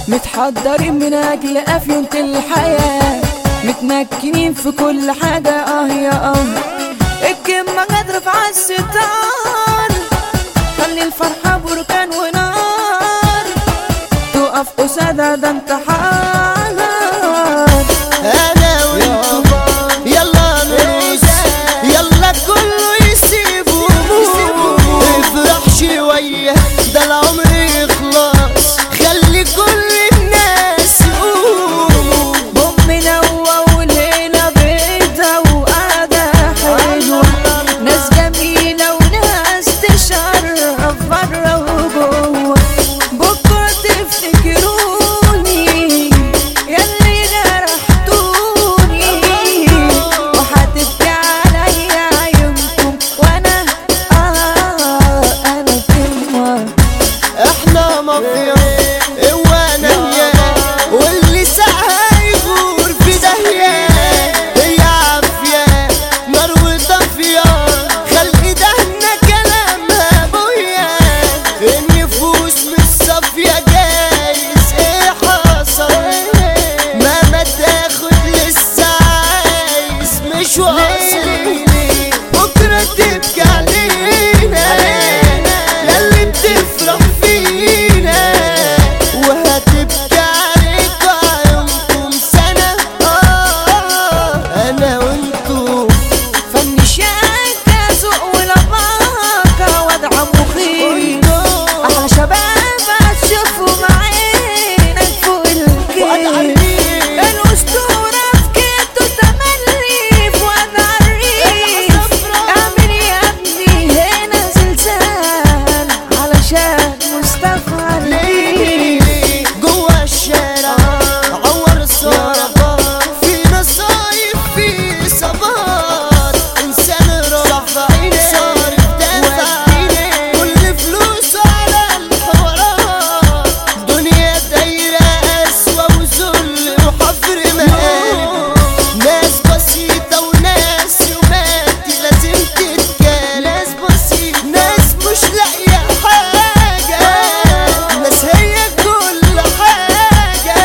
متحضرين من اجل افيونة الحياة متمكنين في كل حاجة اه يا اه الكلمة غدر في عالستار خلي الفرحة بركان ونار تقف قصادها ده انتحار انا وانتو يلا نرقص يلا كله يسيب همومه افرح شوية ده العمر يخلص خلي كل الناس يقوموا بومنا والليلة بيضة وقعدة حلوة ناس جميلة وناس تشرف برا وجوه بكرة تفتكروني ياللي جرحتوني وهتبكي عليا عيونكم وانا اه انا كلمة احنا مافيا اوانية واللي سعى يغور في داهية هي عافية نار وطافية خلق دهنا كلامها بويا النفوس مش صافية جايز ايه حصل مهما تاخد لسه عايز مش واصل بكرة تبكي علينا ياللي بتفرح فينا وهتبكي عليك عيونكم سنة آه أنا وانتو فن شاكة سوق ولباكة وضع مخيف احلى شباب هتشوفوا معينك فوق الكيف الاسطورة في كيتو تملي في وضع الريف اعمل يا ابني هنا زلزال علشان مصطفى عليك جوا الشارع عور الصارع في نصايب في صبار انسان رافع صارف دافع كل فلوسه على الحوارات دنيا دايرة قسوة وذل وحفر مقالب ناس بسيطة وناس يوماتي لازم تتكلم ناس بسيطة ناس مش لاقية حاجة ناس هي كل حاجة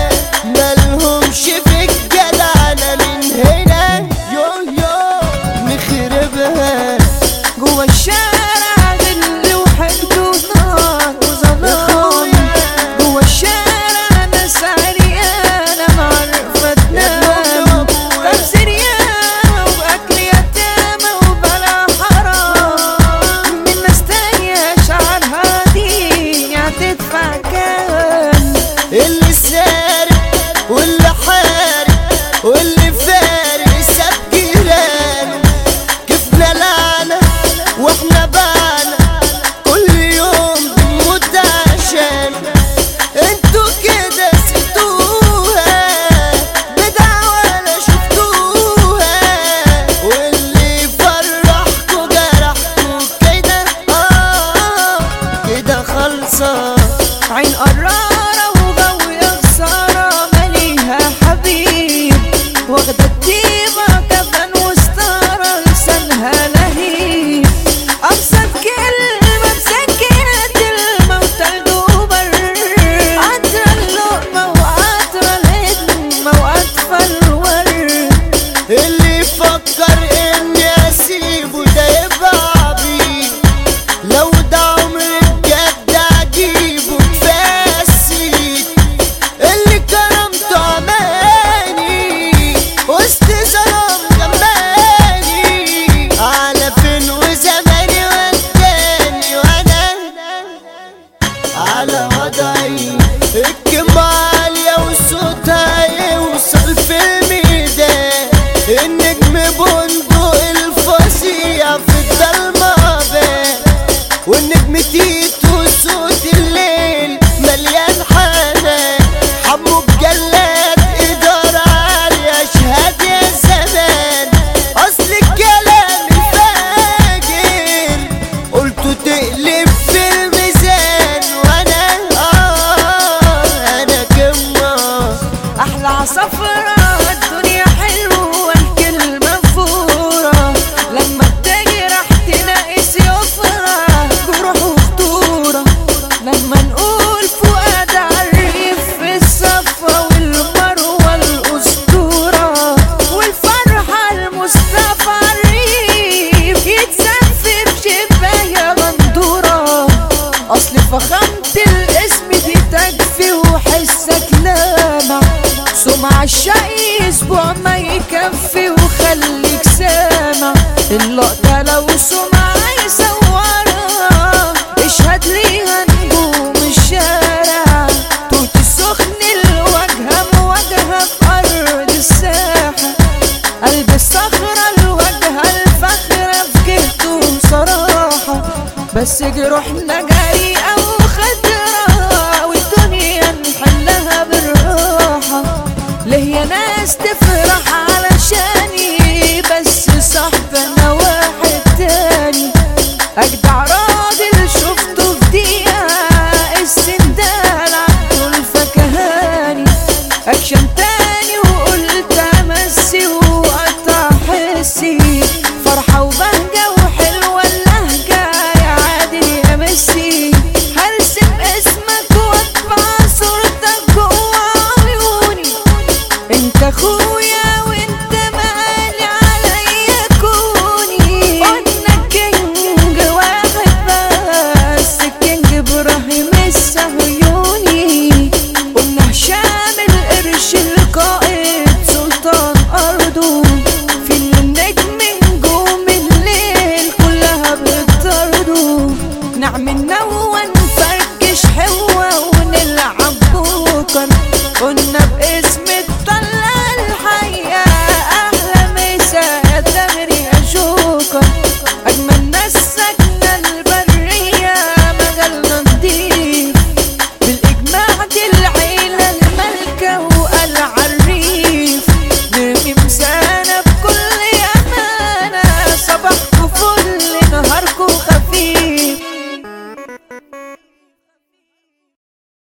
مالهمش في الجدعنة من هنا يو يو نخربها جوا الشارع غل وحقد ونار وظلام جوا الشارع ناس عريانة معرفة تنام خمس ريامة وأكل يتامى وبلا حرام من ناس تانية شعرها دين هتدفع كام اللي سارق واللي حارق واللي فارق ساب جيرانه كيفنا لعنة واحنا بعنا كل يوم بنموت عشان انتوا كده سبتوها بدعة ولا شفتوها واللي فرحكوا جرحكوا كده اه كده خلصة عين قرارة وجو يا خسارة ماليها حبيب واخدة الطيبة كفن وستارة لسانها لهيب أبسط كلمة مسكنة الموتى الجوبر عطرة اللقمة وعطرة الهدمة وأطفال الورد اللي يفكر اني اسيبه ده يبقى عبيد لو ده عمر بجد اجيبه كفايه السيد اللي كرمته اماني وسط ظلام جماني على فين وزماني وداني وانا على وضعي الكلمة عالية وصوتها يوصل في الميدان النجم بندق الفظيع في الضلمة بان والنجم تيتو صوت الليل مليان حنان حمو بجلاد إدارة عالية أشهد يا زمان أصل الكلام الفاجر قلت تقلب في الميزان وانا اه فخامة الاسم دي تكفي وحسك لامع سمع الشقي اسبوع ما يكفي وخليك سامع اللقطة